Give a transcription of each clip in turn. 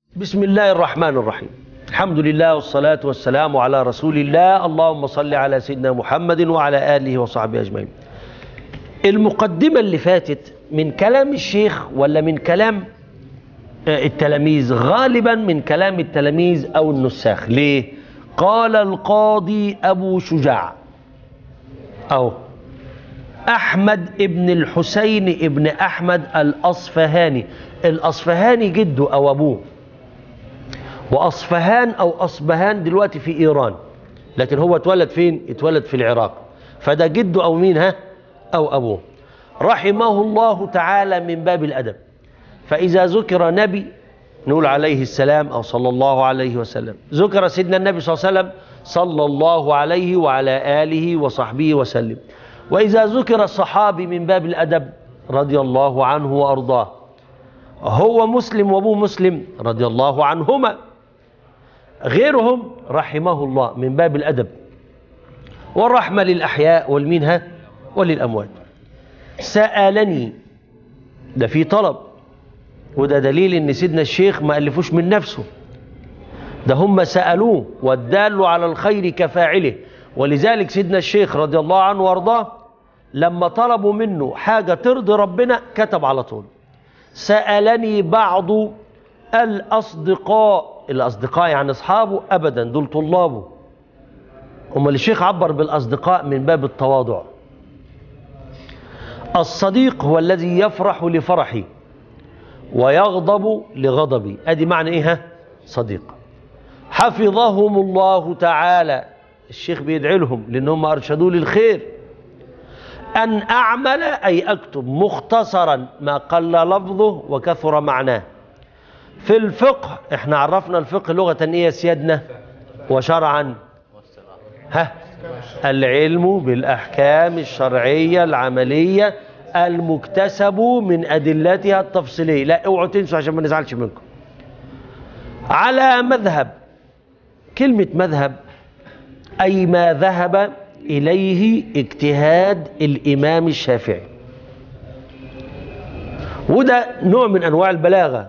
بسم الله الرحمن الرحيم الحمد لله والصلاة والسلام على رسول الله اللهم صل على سيدنا محمد وعلى آله وصحبه أجمعين المقدمة اللي فاتت من كلام الشيخ ولا من كلام آه، التلاميذ غالبا من كلام التلاميذ أو النساخ ليه قال القاضي أبو شجاع أو أحمد ابن الحسين ابن أحمد الأصفهاني الأصفهاني جده أو أبوه وأصفهان أو أصبهان دلوقتي في إيران لكن هو اتولد فين؟ اتولد في العراق فده جده أو مين ها؟ أو أبوه رحمه الله تعالى من باب الأدب فإذا ذكر نبي نقول عليه السلام أو صلى الله عليه وسلم ذكر سيدنا النبي صلى الله عليه وسلم صلى الله عليه وعلى آله وصحبه وسلم وإذا ذكر الصحابي من باب الأدب رضي الله عنه وأرضاه هو مسلم وابوه مسلم رضي الله عنهما غيرهم رحمه الله من باب الأدب والرحمة للأحياء والمنها وللأموات سألني ده في طلب وده دليل ان سيدنا الشيخ ما ألفوش من نفسه ده هم سألوه والدال على الخير كفاعله ولذلك سيدنا الشيخ رضي الله عنه وارضاه لما طلبوا منه حاجة ترضي ربنا كتب على طول سألني بعض الأصدقاء الأصدقاء يعني أصحابه أبدا دول طلابه أما الشيخ عبر بالأصدقاء من باب التواضع الصديق هو الذي يفرح لفرحي ويغضب لغضبي أدي معنى إيه ها؟ صديق حفظهم الله تعالى الشيخ بيدعي لهم لأنهم أرشدوا للخير أن أعمل أي أكتب مختصرا ما قل لفظه وكثر معناه في الفقه احنا عرفنا الفقه لغة ايه يا سيادنا وشرعا ها العلم بالأحكام الشرعية العملية المكتسب من أدلتها التفصيلية لا اوعوا تنسوا عشان ما نزعلش منكم على مذهب كلمة مذهب أي ما ذهب إليه اجتهاد الإمام الشافعي وده نوع من أنواع البلاغة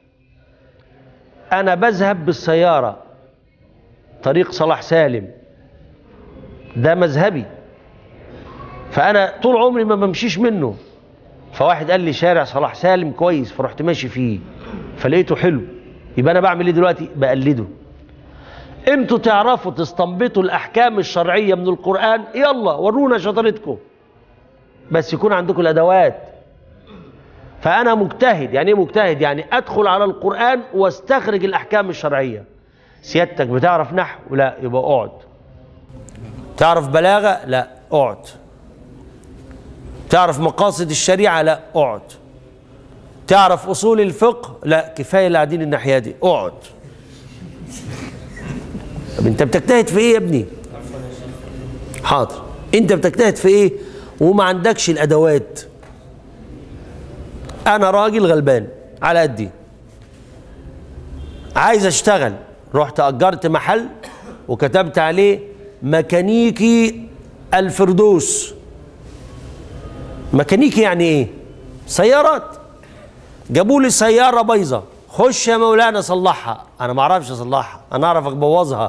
أنا بذهب بالسيارة طريق صلاح سالم ده مذهبي فأنا طول عمري ما بمشيش منه فواحد قال لي شارع صلاح سالم كويس فرحت ماشي فيه فلقيته حلو يبقى أنا بعمل إيه دلوقتي بقلده انتوا تعرفوا تستنبطوا الأحكام الشرعية من القرآن يلا ورونا شطارتكم بس يكون عندكم الأدوات فأنا مجتهد يعني إيه مجتهد يعني أدخل على القرآن واستخرج الأحكام الشرعية سيادتك بتعرف نحو لا يبقى اقعد تعرف بلاغة لا اقعد تعرف مقاصد الشريعة لا اقعد تعرف أصول الفقه لا كفاية اللي قاعدين الناحية دي اقعد طب انت بتجتهد في ايه يا ابني حاضر انت بتجتهد في ايه وما عندكش الادوات انا راجل غلبان على قدي عايز اشتغل رحت اجرت محل وكتبت عليه ميكانيكي الفردوس ميكانيكي يعني ايه سيارات جابوا لي سياره بايظه خش يا مولانا صلحها انا ما اعرفش اصلحها انا اعرف ابوظها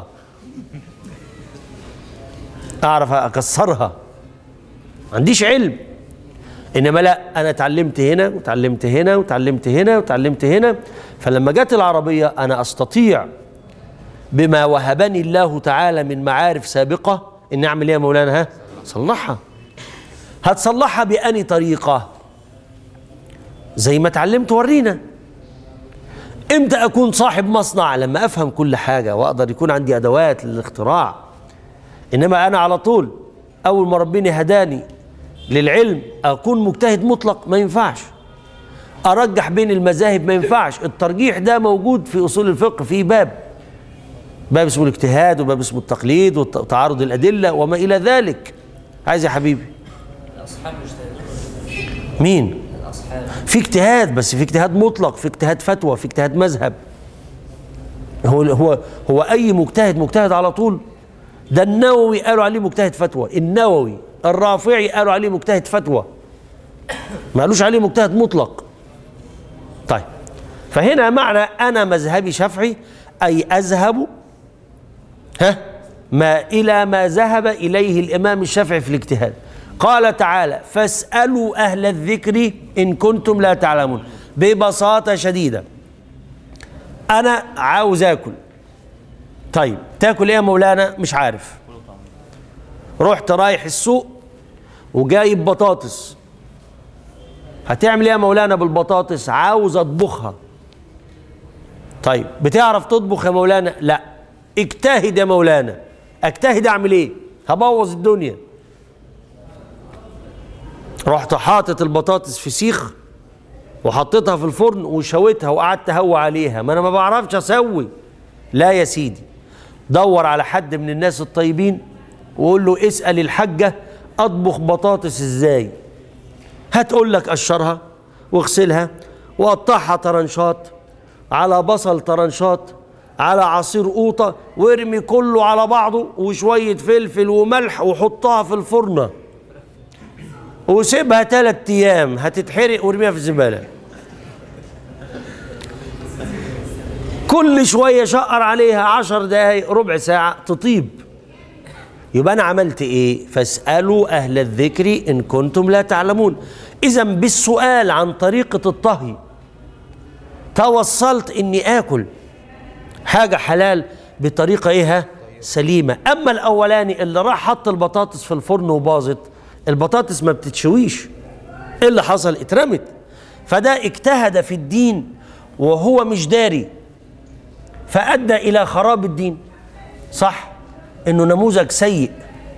اعرف اكسرها ما عنديش علم انما لا انا اتعلمت هنا وتعلمت هنا وتعلمت هنا وتعلمت هنا فلما جت العربيه انا استطيع بما وهبني الله تعالى من معارف سابقه ان اعمل ايه يا مولانا ها صلحها هتصلحها بأني طريقه زي ما اتعلمت ورينا امتى اكون صاحب مصنع لما افهم كل حاجه واقدر يكون عندي ادوات للاختراع انما انا على طول اول ما ربنا هداني للعلم اكون مجتهد مطلق ما ينفعش ارجح بين المذاهب ما ينفعش الترجيح ده موجود في اصول الفقه في باب باب اسمه الاجتهاد وباب اسمه التقليد وتعارض الادله وما الى ذلك عايز يا حبيبي الأصحاب مجتهدون مين الأصحاب في اجتهاد بس في اجتهاد مطلق في اجتهاد فتوى في اجتهاد مذهب هو هو هو اي مجتهد مجتهد على طول ده النووي قالوا عليه مجتهد فتوى النووي الرافعي قالوا عليه مجتهد فتوى ما قالوش عليه مجتهد مطلق طيب فهنا معنى أنا مذهبي شافعي أي أذهب ها ما إلى ما ذهب إليه الإمام الشافعي في الاجتهاد قال تعالى فاسألوا أهل الذكر إن كنتم لا تعلمون ببساطة شديدة أنا عاوز آكل طيب تاكل إيه يا مولانا مش عارف رحت رايح السوق وجايب بطاطس هتعمل ايه يا مولانا بالبطاطس عاوز اطبخها طيب بتعرف تطبخ يا مولانا لا اجتهد يا مولانا اجتهد اعمل ايه هبوظ الدنيا رحت حاطط البطاطس في سيخ وحطيتها في الفرن وشويتها وقعدت اهوى عليها ما انا ما بعرفش اسوي لا يا سيدي دور على حد من الناس الطيبين وقول له اسال الحاجه اطبخ بطاطس ازاي هتقول لك قشرها واغسلها وقطعها طرنشات على بصل طرنشات على عصير قوطه وارمي كله على بعضه وشويه فلفل وملح وحطها في الفرن وسيبها ثلاث ايام هتتحرق وارميها في الزباله كل شويه شقر عليها عشر دقايق ربع ساعه تطيب يبقى انا عملت ايه فاسالوا اهل الذكر ان كنتم لا تعلمون اذا بالسؤال عن طريقه الطهي توصلت اني اكل حاجه حلال بطريقه ايه ها؟ سليمه اما الاولاني اللي راح حط البطاطس في الفرن وباظت البطاطس ما بتتشويش ايه اللي حصل اترمت فده اجتهد في الدين وهو مش داري فادى الى خراب الدين صح انه نموذج سيء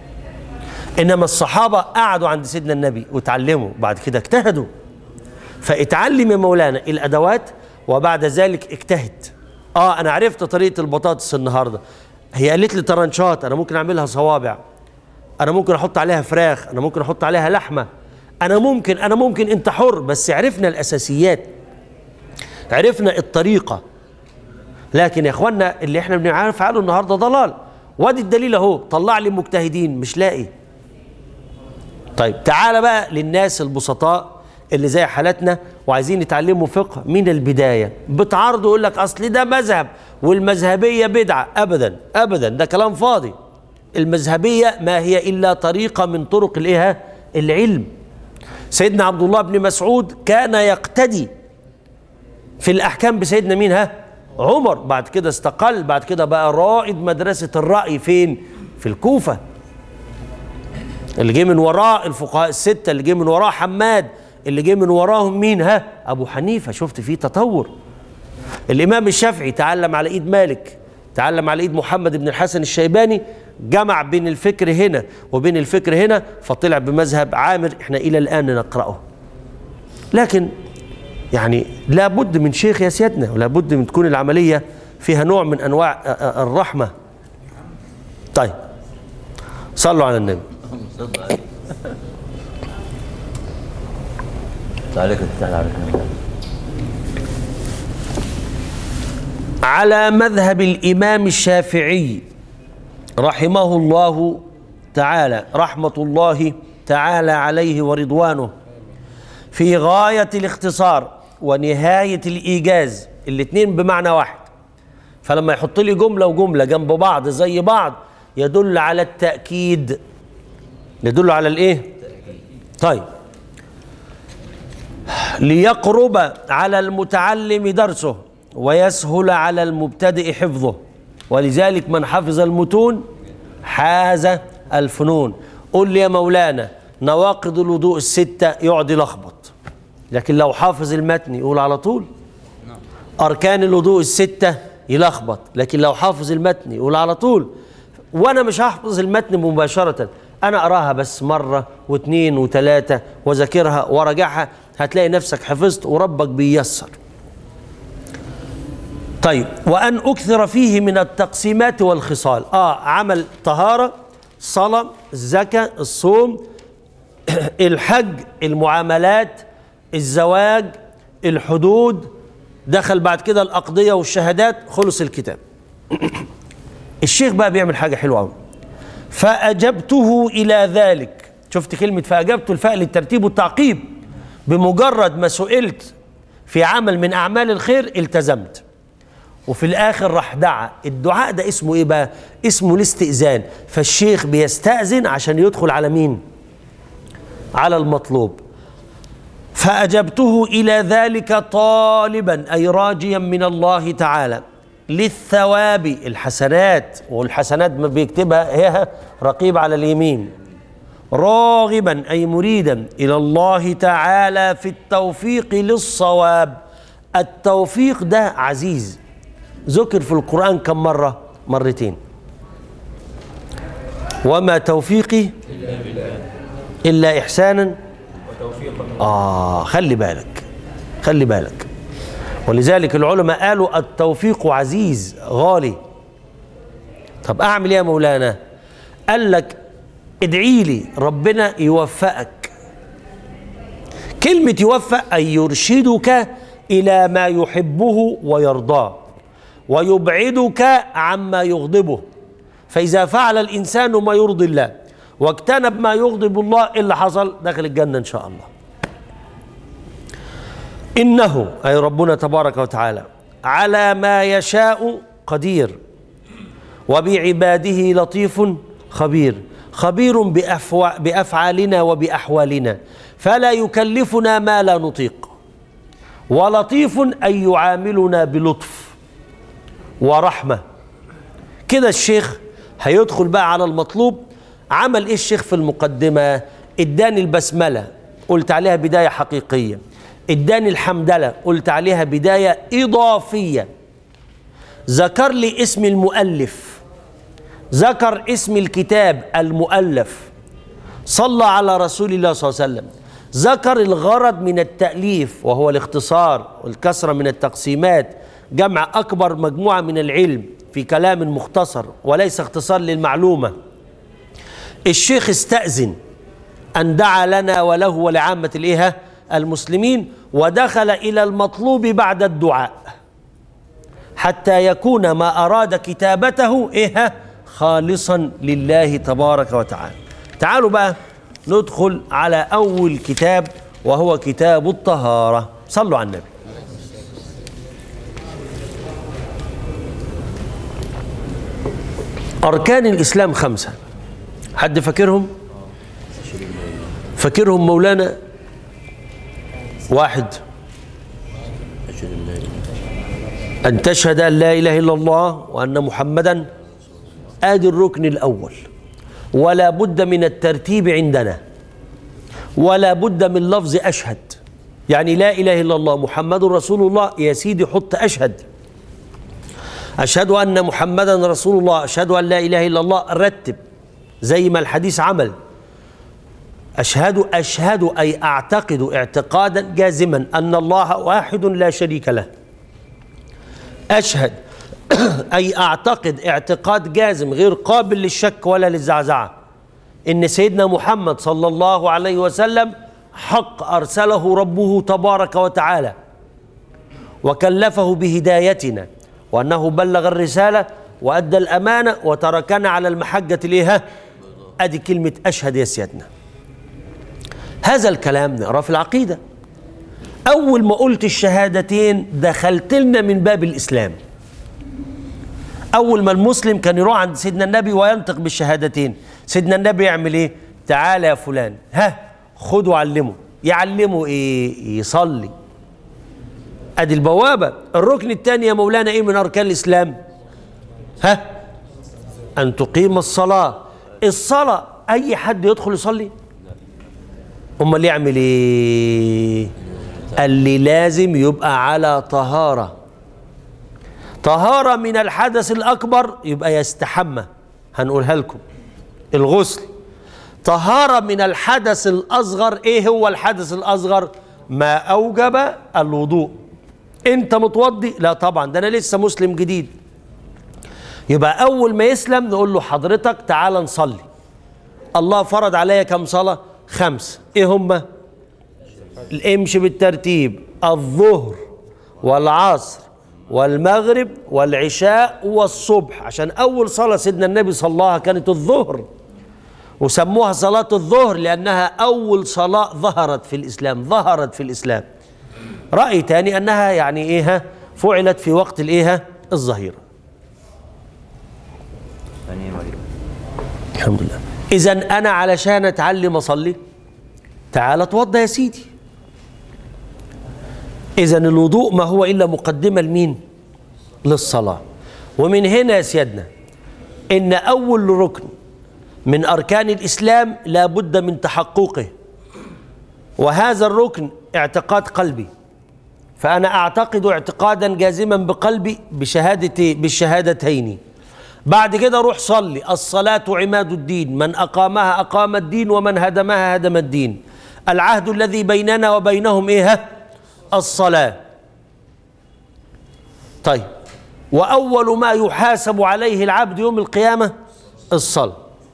انما الصحابه قعدوا عند سيدنا النبي وتعلموا بعد كده اجتهدوا فاتعلم يا مولانا الادوات وبعد ذلك اجتهد اه انا عرفت طريقه البطاطس النهارده هي قالت لي طرنشات انا ممكن اعملها صوابع انا ممكن احط عليها فراخ انا ممكن احط عليها لحمه انا ممكن انا ممكن انت حر بس عرفنا الاساسيات عرفنا الطريقه لكن يا اخوانا اللي احنا بنعرف عنه النهارده ضلال وادي الدليل اهو طلع لي مجتهدين مش لاقي طيب تعال بقى للناس البسطاء اللي زي حالتنا وعايزين يتعلموا فقه من البدايه بتعارضوا يقول لك اصل ده مذهب والمذهبيه بدعه ابدا ابدا ده كلام فاضي المذهبيه ما هي الا طريقه من طرق الايه العلم سيدنا عبد الله بن مسعود كان يقتدي في الاحكام بسيدنا مين ها عمر بعد كده استقل بعد كده بقى رائد مدرسه الراي فين في الكوفه اللي جه من وراء الفقهاء السته اللي جه من وراء حماد اللي جه من وراهم مين ها ابو حنيفه شفت فيه تطور الامام الشافعي تعلم على ايد مالك تعلم على ايد محمد بن الحسن الشيباني جمع بين الفكر هنا وبين الفكر هنا فطلع بمذهب عامر احنا الى الان نقراه لكن يعني لابد من شيخ يا سيادنا ولابد من تكون العمليه فيها نوع من انواع الرحمه طيب صلوا على النبي عليك تفتح عليك على مذهب الامام الشافعي رحمه الله تعالى رحمه الله تعالى عليه ورضوانه في غايه الاختصار ونهايه الايجاز الاثنين بمعنى واحد فلما يحط لي جمله وجمله جنب بعض زي بعض يدل على التاكيد يدل على الايه طيب ليقرب على المتعلم درسه ويسهل على المبتدئ حفظه ولذلك من حفظ المتون حاز الفنون قل لي يا مولانا نواقض الوضوء الستة يقعد يلخبط لكن لو حافظ المتن يقول على طول أركان الوضوء الستة يلخبط لكن لو حافظ المتن يقول على طول وأنا مش هحفظ المتن مباشرة أنا أراها بس مرة واثنين وثلاثة وذاكرها وراجعها هتلاقي نفسك حفظت وربك بيسر طيب وأن أكثر فيه من التقسيمات والخصال آه عمل طهارة صلاة الزكاة الصوم الحج المعاملات الزواج الحدود دخل بعد كده الأقضية والشهادات خلص الكتاب الشيخ بقى بيعمل حاجة حلوة قوي فأجبته إلى ذلك شفت كلمة فأجبته الفاء للترتيب والتعقيب بمجرد ما سئلت في عمل من اعمال الخير التزمت وفي الاخر راح دعا الدعاء ده اسمه ايه بقى اسمه الاستئذان فالشيخ بيستأذن عشان يدخل على مين على المطلوب فأجبته إلى ذلك طالبا أي راجيا من الله تعالى للثواب الحسنات والحسنات ما بيكتبها هي رقيب على اليمين راغبا أي مريدا إلى الله تعالى في التوفيق للصواب التوفيق ده عزيز ذكر في القرآن كم مرة مرتين وما توفيقي إلا إحسانا آه خلي بالك خلي بالك ولذلك العلماء قالوا التوفيق عزيز غالي طب أعمل إيه يا مولانا قال لك ادعي لي ربنا يوفقك كلمة يوفق أي يرشدك إلى ما يحبه ويرضاه ويبعدك عما يغضبه فإذا فعل الإنسان ما يرضي الله واجتنب ما يغضب الله إيه اللي حصل داخل الجنة إن شاء الله إنه أي ربنا تبارك وتعالى على ما يشاء قدير وبعباده لطيف خبير خبير بأفوا بأفعالنا وبأحوالنا فلا يكلفنا ما لا نطيق ولطيف أن يعاملنا بلطف ورحمة كده الشيخ هيدخل بقى على المطلوب عمل ايه الشيخ في المقدمة اداني البسملة قلت عليها بداية حقيقية اداني الحمدلة قلت عليها بداية إضافية ذكر لي اسم المؤلف ذكر اسم الكتاب المؤلف صلى على رسول الله صلى الله عليه وسلم ذكر الغرض من التأليف وهو الاختصار والكسرة من التقسيمات جمع أكبر مجموعة من العلم في كلام مختصر وليس اختصار للمعلومة الشيخ استأذن أن دعا لنا وله ولعامة الإيه المسلمين ودخل إلى المطلوب بعد الدعاء حتى يكون ما أراد كتابته إيه خالصا لله تبارك وتعالى تعالوا بقى ندخل على أول كتاب وهو كتاب الطهارة صلوا على النبي أركان الإسلام خمسة حد فاكرهم فاكرهم مولانا واحد أن تشهد أن لا إله إلا الله وأن محمدا آدي الركن الأول ولا بد من الترتيب عندنا ولا بد من لفظ أشهد يعني لا إله إلا الله محمد رسول الله يا سيدي حط أشهد أشهد أن محمدا رسول الله أشهد أن لا إله إلا الله رتب زي ما الحديث عمل أشهد أشهد أي أعتقد اعتقادا جازما أن الله واحد لا شريك له أشهد أي أعتقد اعتقاد جازم غير قابل للشك ولا للزعزعة إن سيدنا محمد صلى الله عليه وسلم حق أرسله ربه تبارك وتعالى وكلفه بهدايتنا وأنه بلغ الرسالة وأدى الأمانة وتركنا على المحجة الإيه أدي كلمة أشهد يا سيادنا هذا الكلام نقرأ في العقيدة أول ما قلت الشهادتين دخلت لنا من باب الإسلام أول ما المسلم كان يروح عند سيدنا النبي وينطق بالشهادتين سيدنا النبي يعمل إيه تعالى يا فلان ها خده علمه يعلمه إيه يصلي أدي البوابة الركن الثاني يا مولانا إيه من أركان الإسلام ها أن تقيم الصلاة الصلاة أي حد يدخل يصلي امال يعمل ايه اللي لازم يبقى على طهاره طهاره من الحدث الاكبر يبقى يستحمى هنقولها لكم الغسل طهاره من الحدث الاصغر ايه هو الحدث الاصغر ما اوجب الوضوء انت متوضي لا طبعا ده انا لسه مسلم جديد يبقى اول ما يسلم نقول له حضرتك تعال نصلي الله فرض عليا كم صلاه خمس ايه هم امشي بالترتيب الظهر والعصر والمغرب والعشاء والصبح عشان اول صلاه سيدنا النبي صلاها كانت الظهر وسموها صلاه الظهر لانها اول صلاه ظهرت في الاسلام ظهرت في الاسلام رأي تاني أنها يعني إيه ها؟ فعلت في وقت الإيه ها؟ الظهيرة يعني مريم الحمد لله إذا أنا علشان أتعلم أصلي تعال اتوضى يا سيدي إذا الوضوء ما هو إلا مقدمة لمين؟ للصلاة ومن هنا يا سيادنا إن أول ركن من أركان الإسلام لا بد من تحققه وهذا الركن اعتقاد قلبي فأنا أعتقد اعتقادا جازما بقلبي بشهادة بالشهادتين بعد كده روح صلي الصلاة عماد الدين من أقامها أقام الدين ومن هدمها هدم الدين العهد الذي بيننا وبينهم إيه ها؟ الصلاة طيب وأول ما يحاسب عليه العبد يوم القيامة الصلاة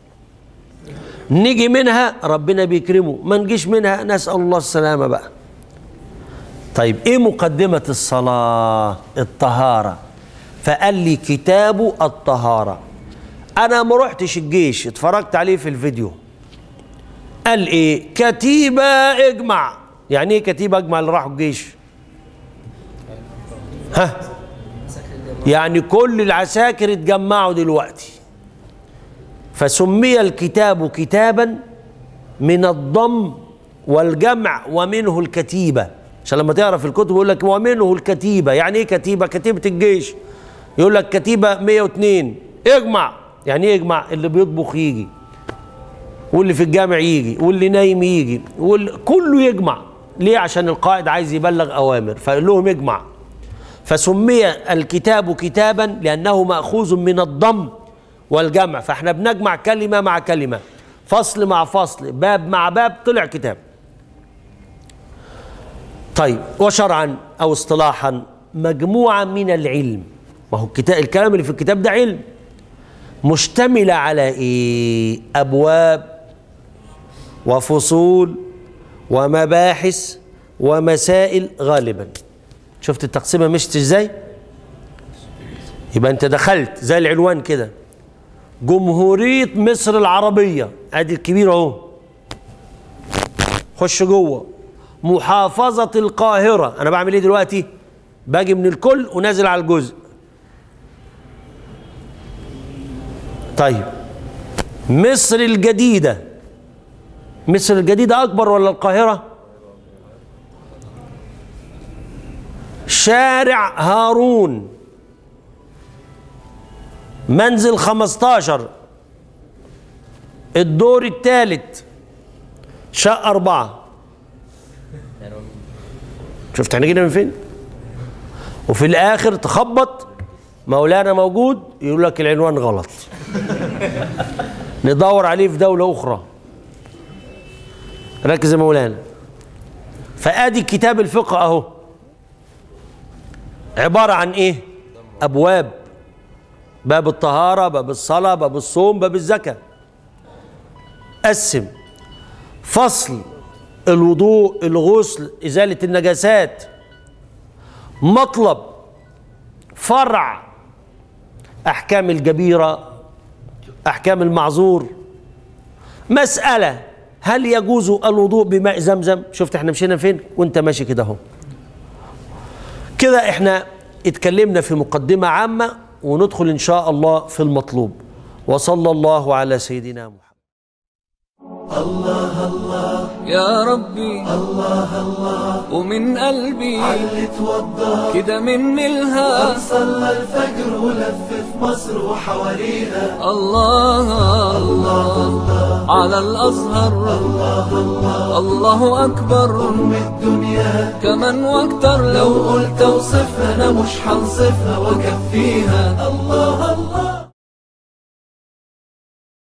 نيجي منها ربنا بيكرمه ما نجيش منها نسأل الله السلامة بقى طيب ايه مقدمة الصلاة الطهارة فقال لي كتاب الطهارة انا ما رحتش الجيش اتفرجت عليه في الفيديو قال ايه كتيبة اجمع يعني ايه كتيبة اجمع اللي راحوا الجيش ها يعني كل العساكر اتجمعوا دلوقتي فسمي الكتاب كتابا من الضم والجمع ومنه الكتيبة عشان لما تقرا في الكتب يقول لك ومنه الكتيبة يعني ايه كتيبة كتيبة الجيش يقول لك كتيبة 102 اجمع يعني ايه اجمع اللي بيطبخ يجي واللي في الجامع يجي واللي نايم يجي واللي كله يجمع ليه عشان القائد عايز يبلغ اوامر فقال لهم اجمع فسمي الكتاب كتابا لانه ماخوذ من الضم والجمع فاحنا بنجمع كلمه مع كلمه فصل مع فصل باب مع باب طلع كتاب طيب وشرعا او اصطلاحا مجموعه من العلم ما هو الكتاب الكلام اللي في الكتاب ده علم مشتمله على ايه ابواب وفصول ومباحث ومسائل غالبا شفت التقسيمه مشت ازاي يبقى انت دخلت زي العنوان كده جمهوريه مصر العربيه ادي الكبير اهو خش جوه محافظه القاهره انا بعمل ايه دلوقتي باجي من الكل ونازل على الجزء طيب مصر الجديده مصر الجديده اكبر ولا القاهره شارع هارون منزل 15 الدور الثالث شقة أربعة شفت احنا جينا من فين؟ وفي الآخر تخبط مولانا موجود يقول لك العنوان غلط ندور عليه في دولة أخرى ركز يا مولانا فآدي كتاب الفقه أهو عبارة عن إيه؟ أبواب باب الطهارة باب الصلاة باب الصوم باب الزكاة قسم فصل الوضوء الغسل إزالة النجاسات مطلب فرع أحكام الجبيرة أحكام المعذور مسألة هل يجوز الوضوء بماء زمزم شفت احنا مشينا فين وانت ماشي كده اهو كده احنا اتكلمنا في مقدمة عامة وندخل ان شاء الله في المطلوب وصلى الله على سيدنا محمد يا ربي الله الله ومن قلبي اللي توضى كده مني الها صلى الفجر ولف في مصر وحواليها الله الله على الأزهر الله أكبر أم الدنيا كمان واكتر لو لو قلت اوصفها انا مش هنصفها واكفيها الله